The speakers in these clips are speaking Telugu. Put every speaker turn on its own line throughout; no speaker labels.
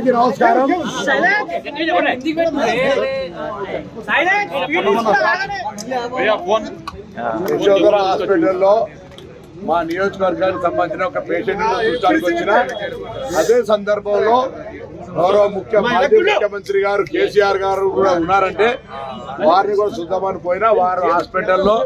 అందరికీ నమస్కారం యశోధర హాస్పిటల్లో మా నియోజకవర్గానికి సంబంధించిన ఒక పేషెంట్ చూడడానికి వచ్చిన అదే సందర్భంలో గౌరవ ముఖ్య మాజీ ముఖ్యమంత్రి గారు కేసీఆర్ గారు కూడా ఉన్నారంటే వారిని కూడా చూద్దామని పోయినా వారు హాస్పిటల్లో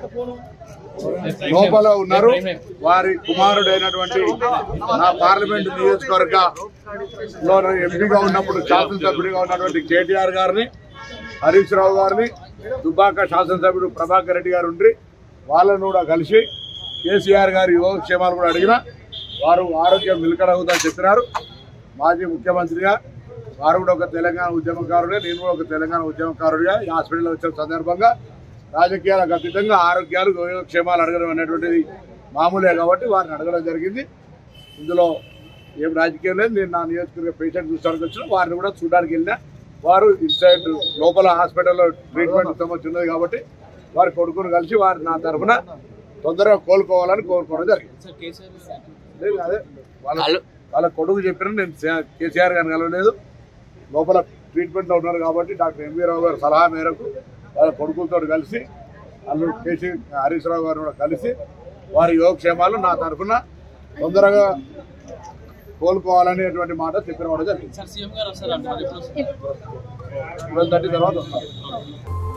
లోపల ఉన్నారు వారి కుమారుడైనటువంటి నా పార్లమెంట్ నియోజకవర్గంలో ఎంపీగా ఉన్నప్పుడు శాసనసభ్యుడిగా ఉన్నటువంటి కేటీఆర్ గారిని హరీష్ రావు గారిని దుబ్బాక శాసనసభ్యుడు ప్రభాకర్ రెడ్డి గారు ఉండి వాళ్ళను కూడా కలిసి కేసీఆర్ గారి యోగక్షేమాలు కూడా అడిగిన వారు ఆరోగ్యం నిలకడవుతుందని చెప్పినారు మాజీ ముఖ్యమంత్రిగా వారు కూడా ఒక తెలంగాణ ఉద్యమకారుడే నేను కూడా ఒక తెలంగాణ ఉద్యమకారుడిగా ఈ హాస్పిటల్లో వచ్చిన సందర్భంగా రాజకీయాలకు అతీతంగా ఆరోగ్యాలు యోగక్షేమాలు అడగడం అనేటువంటిది మామూలే కాబట్టి వారిని అడగడం జరిగింది ఇందులో ఏం రాజకీయం లేదు నేను నా నియోజకవర్గ పేషెంట్ చూడడానికి వచ్చిన వారిని కూడా చూడడానికి వెళ్ళినా వారు ఇన్సైడ్ లోపల హాస్పిటల్లో ట్రీట్మెంట్ సంబంధించి ఉన్నది కాబట్టి వారి కొడుకును కలిసి వారు నా తరఫున తొందరగా కోలుకోవాలని కోరుకోవడం జరిగింది లేదు, అదే వాళ్ళ వాళ్ళ కొడుకు చెప్పిన నేను కే- కేసీఆర్ గారిని కలవలేదు లోపల ట్రీట్మెంట్లో ఉన్నారు కాబట్టి డాక్టర్ ఎంవీ రావు గారి సలహా మేరకు వాళ్ళ కొడుకులతో కలిసి వాళ్ళు కేసీ హరీష్ రావు గారు కూడా కలిసి వారి యోగక్షేమాలు నా తరఫున తొందరగా కోలుకోవాలనేటువంటి మాట చెప్పిన వాడు జరిగింది ట్వెల్వ్ థర్టీ తర్వాత వస్తారు